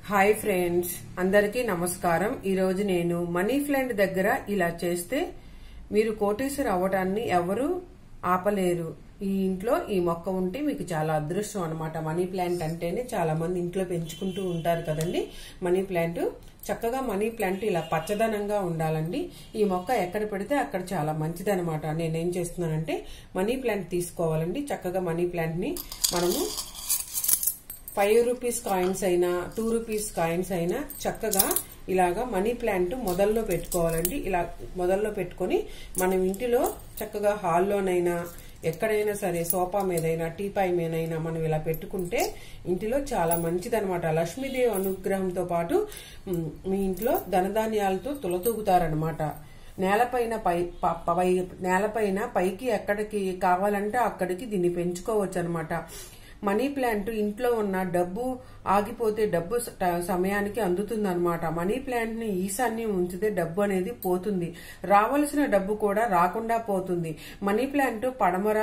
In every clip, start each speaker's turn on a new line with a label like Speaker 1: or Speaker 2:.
Speaker 1: hi friends అందరికీ నమస్కారం ఈరోజు నేను మనీ ప్లాంట్ దగ్గర ఇలా చేస్తే మీరు కోటీశ్వరు అవ్వడాన్ని ఎవరు ఆపలేరు ఈ ఇంట్లో ఈ మొక్క ఉంటే మీకు చాలా అదృష్టం అనమాట మనీ ప్లాంట్ అంటేనే చాలా మంది ఇంట్లో పెంచుకుంటూ ఉంటారు కదండి మనీ ప్లాంట్ చక్కగా మనీ ప్లాంట్ ఇలా పచ్చదనంగా ఉండాలండి ఈ మొక్క ఎక్కడ పెడితే అక్కడ చాలా మంచిదనమాట నేనేం చేస్తున్నానంటే మనీ ప్లాంట్ తీసుకోవాలండి చక్కగా మనీ ప్లాంట్ ని మనము ఫైవ్ రూపీస్ కాయిన్స్ అయినా టూ రూపీస్ కాయిన్స్ అయినా చక్కగా ఇలాగా మనీ ప్లాంట్ మొదల్లో పెట్టుకోవాలండి ఇలా మొదల్లో పెట్టుకొని మనం ఇంటిలో చక్కగా హాల్లోనైనా ఎక్కడైనా సరే సోఫా మీదైనా టీపాయ్ మీదైనా మనం ఇలా పెట్టుకుంటే ఇంటిలో చాలా మంచిదనమాట లక్ష్మీదేవి అనుగ్రహంతో పాటు ఉమ్, మీ ఇంట్లో ధనధాన్యాలతో తులతూగుతారనమాట నేలపైన పై ప- పై నేలపైన పైకి ఎక్కడికి కావాలంటే అక్కడికి దీన్ని పెంచుకోవచ్చు అనమాట మనీ ప్లాంట్ ఇంట్లో ఉన్న డబ్బు ఆగిపోతే డబ్బు స- ట- సమయానికి అందుతుంది అనమాట మనీ ప్లాంట్ ని ఈశాన్యం ఉంచితే డబ్బు అనేది పోతుంది రావలసిన డబ్బు కూడా రాకుండా పోతుంది మనీ ప్లాంట్ పడమర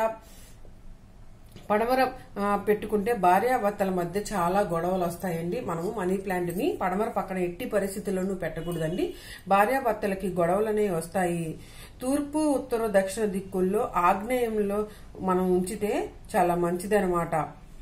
Speaker 1: పడమర ఆ, పెట్టుకుంటే భార్యాభర్తల మధ్య చాలా గొడవలు వస్తాయండి మనము మనీ ప్లాంట్ ని పడమర పక్కన ఎట్టి పరిస్థితుల్లోనూ పెట్టకూడదండి భార్యాభర్తలకి గొడవలు అనేవి వస్తాయి తూర్పు ఉత్తర దక్షిణ దిక్కుల్లో ఆగ్నేయంలో మనం ఉంచితే చాలా మంచిదనమాట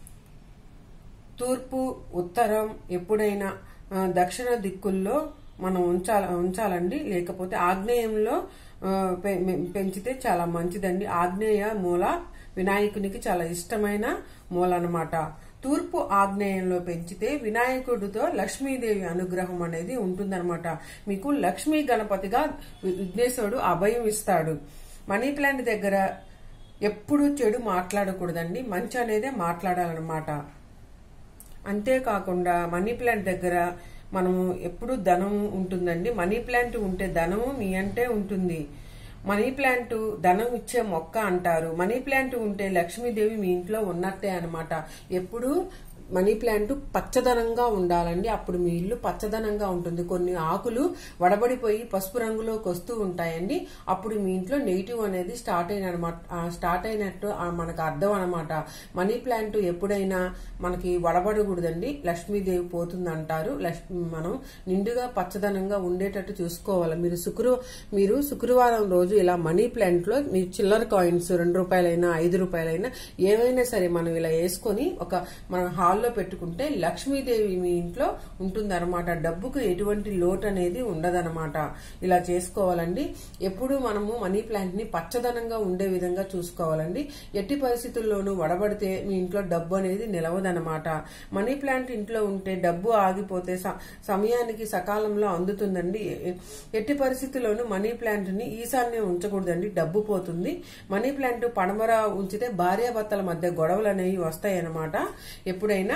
Speaker 1: తూర్పు ఉత్తరం ఎప్పుడైనా ఆ, దక్షిణ దిక్కుల్లో మనం ఉంచాల ఉంచాలండి లేకపోతే ఆగ్నేయంలో ఆ, పె- మె- పెంచితే చాలా మంచిదండి ఆగ్నేయ మూల వినాయకునికి చాలా ఇష్టమైన మూల అన్నమాట తూర్పు ఆగ్నేయంలో పెంచితే వినాయకుడితో లక్ష్మీదేవి అనుగ్రహం అనేది ఉంటుందన్నమాట మీకు లక్ష్మీ గణపతిగా వి- విఘ్నేశ్వరుడు అభయం ఇస్తాడు మనీ ప్లాంట్ దగ్గర ఎప్పుడు చెడు మాట్లాడకూడదండి మంచి అనేదే మాట్లాడాలన్నమాట అంతేకాకుండా మనీ ప్లాంట్ దగ్గర మనము ఎప్పుడు ధనం ఉంటుందండి మనీ ప్లాంట్ ఉంటే ధనము మీ అంటే ఉంటుంది మనీ ప్లాంట్ ధనం ఇచ్చే మొక్క అంటారు మనీ ప్లాంట్ ఉంటే లక్ష్మీదేవి మీ ఇంట్లో ఉన్నట్టే అన్నమాట ఎప్పుడు మనీ ప్లాంట్ పచ్చదనంగా ఉండాలండి అప్పుడు మీ ఇల్లు పచ్చదనంగా ఉంటుంది కొన్ని ఆకులు వడబడిపోయి పసుపు రంగులోకి వస్తూ ఉంటాయండి అప్పుడు మీ ఇంట్లో నెగిటివ్ అనేది స్టార్ట్ అయిన స్టార్ట్ అయినట్టు ఆ, మనకు అర్థం అనమాట మనీ ప్లాంట్ ఎప్పుడైనా మనకి వడబడకూడదండి లక్ష్మీదేవి పోతుంది అంటారు లక్ష్మి మనం నిండుగా పచ్చదనంగా ఉండేటట్టు చూసుకోవాలి మీరు శుక్ర మీరు శుక్రవారం రోజు ఇలా మనీ ప్లాంట్ లో మీ చిల్లర కాయిన్స్ రెండు రూపాయలైనా ఐదు రూపాయలైనా ఏవైనా సరే మనం ఇలా వేసుకొని ఒక మన హాల్లో పెట్టుకుంటే లక్ష్మీదేవి మీ ఇంట్లో ఉంటుందన్నమాట డబ్బుకు ఎటువంటి లోటు అనేది ఉండదన్నమాట ఇలా చేసుకోవాలండి ఎప్పుడు మనము మనీ ప్లాంట్ ని పచ్చదనంగా ఉండే విధంగా చూసుకోవాలండి ఎట్టి పరిస్థితుల్లోనూ వడబడితే మీ ఇంట్లో డబ్బు అనేది నిలవదన్నమాట మనీ ప్లాంట్ ఇంట్లో ఉంటే డబ్బు ఆగిపోతే స- సమయానికి సకాలంలో అందుతుందండి ఎ- ఎట్టి పరిస్థితుల్లోనూ మనీ ప్లాంట్ ని ఈశాన్యం ఉంచకూడదండి డబ్బు పోతుంది మనీ ప్లాంట్ పడమర ఉంచితే భార్యాభర్తల మధ్య గొడవలు అనేవి వస్తాయన్నమాట ఎప్పుడైనా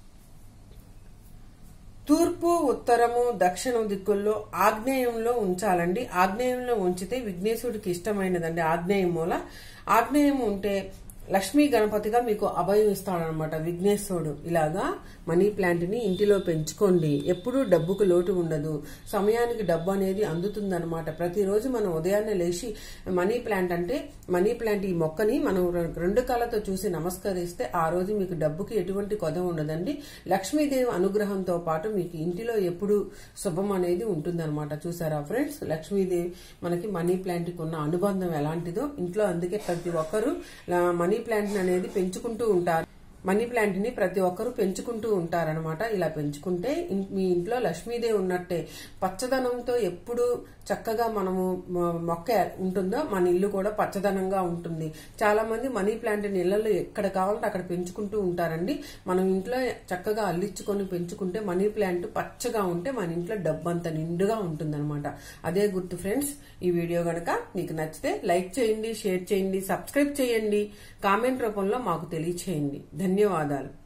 Speaker 1: తూర్పు ఉత్తరము దక్షిణం దిక్కుల్లో ఆగ్నేయంలో ఉంచాలండి ఆగ్నేయంలో ఉంచితే విఘ్నేశ్వరుడికి ఇష్టమైనదండి ఆగ్నేయం మూల ఆగ్నేయం ఉంటే లక్ష్మీ గణపతిగా మీకు అభయం ఇస్తాడనమాట విఘ్నేశ్వరుడు ఇలాగా మనీ ప్లాంట్ ని ఇంటిలో పెంచుకోండి ఎప్పుడూ డబ్బుకు లోటు ఉండదు సమయానికి డబ్బు అనేది అందుతుందన్నమాట ప్రతిరోజు మనం ఉదయాన్నే లేచి మనీ ప్లాంట్ అంటే మనీ ప్లాంట్ ఈ మొక్కని మనం రె- రెండు కాళ్ళతో చూసి నమస్కరిస్తే ఆ రోజు మీకు డబ్బుకి ఎటువంటి కొద ఉండదండి లక్ష్మీదేవి అనుగ్రహంతో పాటు మీకు ఇంటిలో ఎప్పుడు శుభం అనేది ఉంటుందన్నమాట చూసారా ఫ్రెండ్స్ లక్ష్మీదేవి మనకి మనీ ప్లాంట్ కి ఉన్న అనుబంధం ఎలాంటిదో ఇంట్లో అందుకే ప్రతి ఒక్కరూ లా- మనీ ప్లాంట్ అనేది పెంచుకుంటూ ఉంటారు మనీ ప్లాంట్ ని ప్రతి ఒక్కరూ పెంచుకుంటూ ఉంటారనమాట ఇలా పెంచుకుంటే ఇన్- మీ ఇంట్లో లక్ష్మీదేవి ఉన్నట్టే పచ్చదనంతో ఎప్పుడు చక్కగా మనము మొ- మొక్క ఉంటుందో మన ఇల్లు కూడా పచ్చదనంగా ఉంటుంది చాలా మంది మనీ ప్లాంట్ ఇళ్లలో ఎక్కడ కావాలంటే అక్కడ పెంచుకుంటూ ఉంటారండి మనం ఇంట్లో చక్కగా అల్లించుకొని పెంచుకుంటే మనీ ప్లాంట్ పచ్చగా ఉంటే మన ఇంట్లో డబ్బంత నిండుగా ఉంటుందన్నమాట అదే గుర్తు ఫ్రెండ్స్ ఈ వీడియో గనక మీకు నచ్చితే లైక్ చేయండి షేర్ చేయండి సబ్స్క్రైబ్ చేయండి కామెంట్ రూపంలో మాకు తెలియచేయండి ధన్యవాదాలు